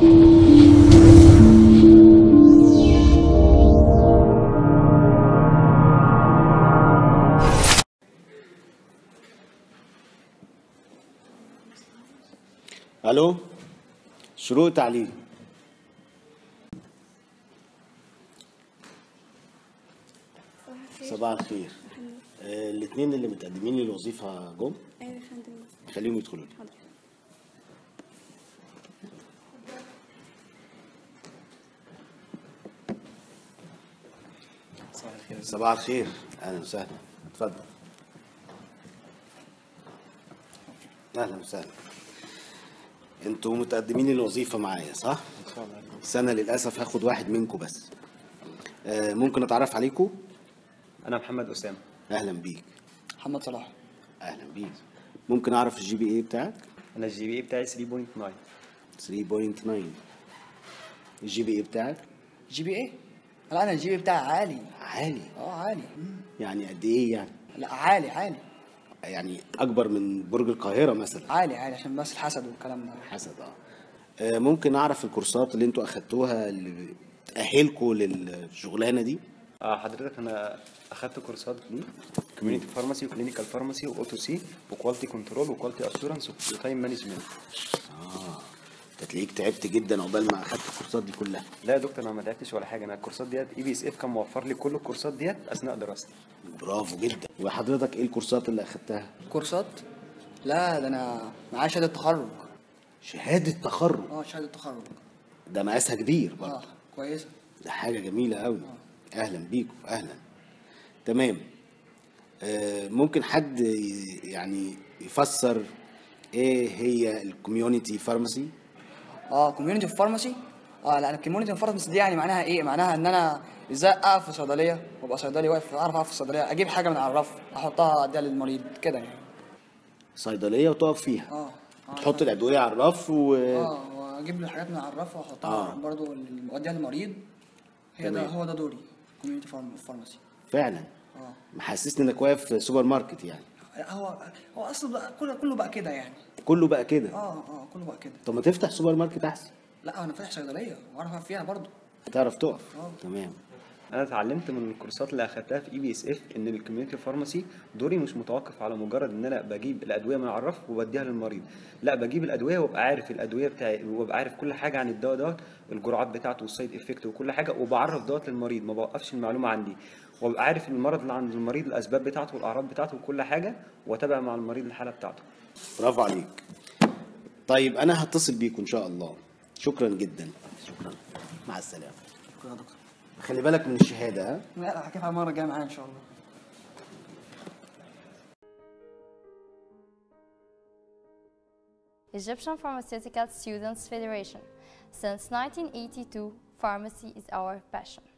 الو شروق تعليم صباح الخير آه الاثنين اللي متقدمين للوظيفه جم ايوه يا فندم خليهم يدخلوا لي حاضر صباح الخير صباح الخير اهلا وسهلا اتفضل اهلا وسهلا انتوا متقدمين للوظيفه معايا صح ان شاء الله بس انا للاسف هاخد واحد منكم بس آه ممكن اتعرف عليكم انا محمد اسامه اهلا بيك محمد صلاح اهلا بيك ممكن اعرف الجي بي اي بتاعك انا الجي بي اي بتاعي 3.9 3.9 الجي بي اي بتاعك جي بي ايه لا انا الجي بي بتاعي عالي عالي اه عالي مم. يعني قد ايه يعني لا عالي عالي يعني اكبر من برج القاهره مثلا عالي عالي عشان بس الحسد والكلام ده حسب اه آه، ممكن اعرف الكورسات اللي انتوا اخدتوها اللي تاهلكم للشغلانه دي اه حضرتك انا اخدت كورسات دي كوميونتي فارماسي وكلينيكال فارماسي واوتو سي وكواليتي كنترول وكواليتي اشورنس وتايم مانجمنت اه انت تلاقيك تعبت جدا عقبال ما اخدت الكورسات دي كلها لا يا دكتور انا ما تعبتش ولا حاجه انا الكورسات ديت اي بي اس اف كان موفر لي كل الكورسات ديت اثناء دراستي برافو جدا وحضرتك ايه الكورسات اللي اخدتها كورسات لا ده انا معايا شهاده تخرج شهاده تخرج اه شهاده تخرج ده مقاسها كبير اه برضه كويسه ده حاجه جميله قوي اهلا بيكم اهلا تمام آه ممكن حد ي- يعني يفسر ايه هي الكوميونتي فارماسي اه كوميونتي فارماسي اه لا الكوميونتي فارماسي دي يعني معناها ايه معناها ان انا ازاي اقف في صيدليه وابقى صيدلي واقف اعرف اقف في الصيدليه اجيب حاجه من على الرف احطها اديها للمريض كده يعني صيدليه وتقف فيها اه اه تحط الادويه على الرف و اه واجيب له حاجات من على الرف واحطها آه. آه. برضه اوديها للمريض هي ده تمام. هو ده دوري كوميونتي فارماسي فعلا اه محسسني انك واقف في سوبر ماركت يعني لا، هو هو اصلا بقى كله كله بقى كده يعني كله بقى كده اه اه كله بقى كده طب ما تفتح سوبر ماركت احسن لا انا فاتح صيدليه واعرف أقف فيها برضه تعرف تقف آه. تمام انا اتعلمت من الكورسات اللي اخدتها في اي بي اس اف ان الكوميونتي فارماسي دوري مش متوقف على مجرد ان انا بجيب الادويه من على الرف وبديها للمريض لا بجيب الادويه وابقى عارف الادويه بتاعي وابقى عارف كل حاجه عن الدواء دوت الجرعات بتاعته والسايد افكت وكل حاجه وبعرف دوت للمريض ما بوقفش المعلومه عندي وابقى عارف المرض اللي عند المريض الاسباب بتاعته والاعراض بتاعته وكل حاجه واتابع مع المريض الحاله بتاعته برافو عليك طيب انا هتصل بيكم ان شاء الله شكرا جدا شكرا مع السلامه شكرا يا دكتور خلي بالك من الشهاده ها لا هحكيها المره الجايه معايا ان شاء الله Egyptian Pharmaceutical Students Federation. Since 1982, pharmacy is our passion.